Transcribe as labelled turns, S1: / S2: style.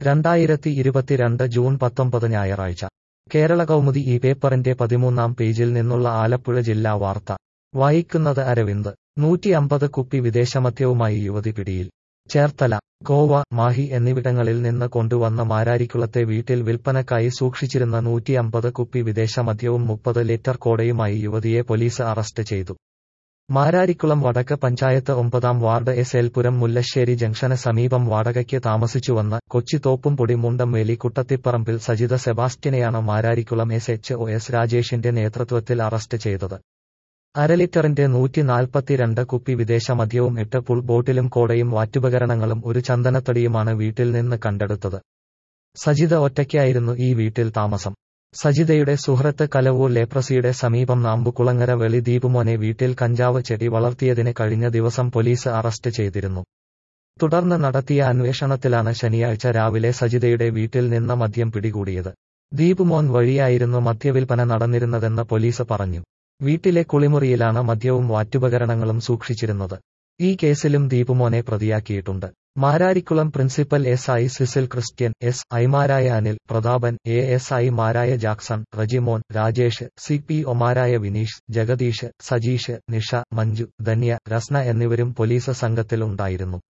S1: രണ്ടായിരത്തി ഇരുപത്തിരണ്ട് ജൂൺ പത്തൊമ്പത് ഞായറാഴ്ച കേരള കൗമുദി ഈ പേപ്പറിന്റെ പതിമൂന്നാം പേജിൽ നിന്നുള്ള ആലപ്പുഴ ജില്ലാ വാർത്ത വായിക്കുന്നത് അരവിന്ദ് നൂറ്റി അമ്പത് കുപ്പി വിദേശമദ്യവുമായി യുവതി പിടിയിൽ ചേർത്തല ഗോവ മാഹി എന്നിവിടങ്ങളിൽ നിന്ന് കൊണ്ടുവന്ന മാരാരിക്കുളത്തെ വീട്ടിൽ വിൽപ്പനക്കായി സൂക്ഷിച്ചിരുന്ന നൂറ്റി അമ്പത് കുപ്പി വിദേശമദ്യവും മുപ്പത് ലിറ്റർ കോടയുമായി യുവതിയെ പോലീസ് അറസ്റ്റ് ചെയ്തു മാരാരിക്കുളം വടക്ക് പഞ്ചായത്ത് ഒമ്പതാം വാർഡ് എസ് എൽപുരം മുല്ലശ്ശേരി ജംഗ്ഷന് സമീപം വാടകയ്ക്ക് താമസിച്ചുവന്ന കൊച്ചി തോപ്പുംപൊടി മുണ്ടംവേലി കുട്ടത്തിപ്പറമ്പിൽ സജിത സെബാസ്റ്റ്യനെയാണ് Mararikulam S H O S രാജേഷിന്റെ നേതൃത്വത്തിൽ അറസ്റ്റ് ചെയ്തത് അരലിറ്ററിന്റെ നൂറ്റി നാൽപ്പത്തിരണ്ട് കുപ്പി വിദേശ മദ്യവും എട്ട് പുൾ ബോട്ടിലും കോടയും വാറ്റുപകരണങ്ങളും ഒരു ചന്ദനത്തടിയുമാണ് വീട്ടിൽ നിന്ന് കണ്ടെടുത്തത് സജിത ഒറ്റയ്ക്കായിരുന്നു ഈ വീട്ടിൽ താമസം സജിതയുടെ സുഹൃത്ത് കലവൂർ ലേപ്രസിയുടെ സമീപം നാമ്പുകുളങ്ങര വെളി ദീപുമോനെ വീട്ടിൽ കഞ്ചാവ് ചെടി വളർത്തിയതിന് കഴിഞ്ഞ ദിവസം പോലീസ് അറസ്റ്റ് ചെയ്തിരുന്നു തുടർന്ന് നടത്തിയ അന്വേഷണത്തിലാണ് ശനിയാഴ്ച രാവിലെ സജിതയുടെ വീട്ടിൽ നിന്ന് മദ്യം പിടികൂടിയത് ദീപുമോൻ വഴിയായിരുന്നു മദ്യവിൽപ്പന നടന്നിരുന്നതെന്ന് പോലീസ് പറഞ്ഞു വീട്ടിലെ കുളിമുറിയിലാണ് മദ്യവും വാറ്റുപകരണങ്ങളും സൂക്ഷിച്ചിരുന്നത് ഈ കേസിലും ദീപുമോനെ പ്രതിയാക്കിയിട്ടുണ്ട് Mararikulam principal S I Cecil Christian S ഐമാരായ അനിൽ പ്രതാപൻ എ എസ് ഐമാരായ Jackson Rejimon Rajesh C P ഒമാരായ വിനീഷ് ജഗദീഷ് സജീഷ് നിഷ മഞ്ജു ധന്യ രസ്ന എന്നിവരും പോലീസ് സംഘത്തിൽ ഉണ്ടായിരുന്നു